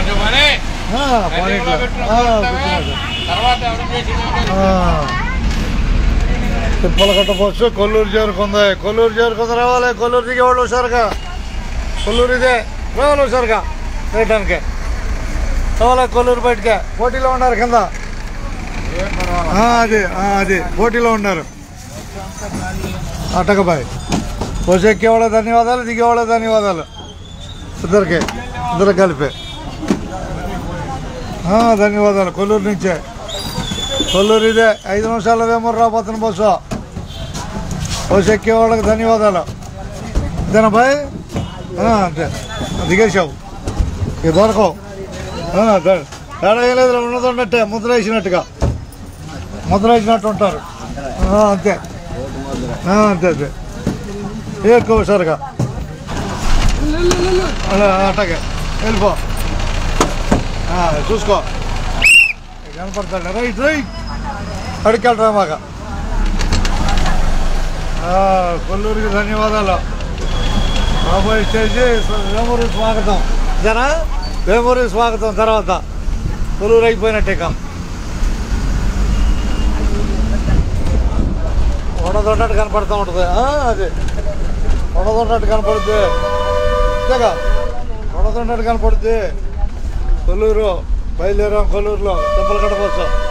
కొంచెం మనీ ఆ, పానీట్లో. ఆ, కూర్చున్నాడు. తర్వాత ఎవరు చేసింది ఆ. తిప్పల కట్టపోవచ్చు కొల్లూరు చేరుకుంది కొల్లూరు చేరుకుంది రావాలి కొల్లూరు దిగేవాళ్ళు హుషారుగా కొల్లూరు ఇదే రావాలి హుషారుగా వేయటానికి రావాలి కొల్లూరు బయటకే పోటీలో ఉన్నారు కింద ఆ, అది ఆ, అది పోటీలో ఉన్నారు అటకబాయ్ వచ్చి ఎక్కేవాళ్ళ ధన్యవాదాలు దిగేవాళ్ళ ధన్యవాదాలు ఇద్దరికి ఇద్దరు కలిపి ఆ, ధన్యవాదాలు కొల్లూరు నుంచే కొల్లూరు ఇదే ఐదు నిమిషాల వేమూరు రాబోతున్న బస్సు బస్సు ఎక్కే వాళ్ళకి ధన్యవాదాలు ఇదేనా బాయ్ ఆ, అంతే దిగేసావు ఇక దొరకవు ఆ, ద- తేడా ఏం లేదు ఉన్నది ఉన్నట్టే ముద్ర వేసినట్టుగా ముద్ర వేసినట్టు ఉంటారు ఆ, అంతే ఆ, అంతే అంతే ఎక్కువ హుషారుగా అలా అట్టగే వెళ్ళిపో ఆ, చూసుకో కనపడతాడు రైట్ రైట్ అడికెళ్ళరా మాక కొల్లూరికి ధన్యవాదాలు రాబోయే స్టేజ్ వేమూరి స్వాగతం జనా వేమూరి స్వాగతం తర్వాత కొల్లూరు అయిపోయినట్టే ఇక ఉండదొన్నట్టు కనపడుతూ ఉంటుంది ఆ, అది ఉండదొన్నట్టు కనపడుద్ది అంతేగా ఉండదొన్నట్టు కనపడుద్ది కొల్లూరు బయలుదేరాం కొల్లూరులో దెబ్బలు కట్టవచ్చు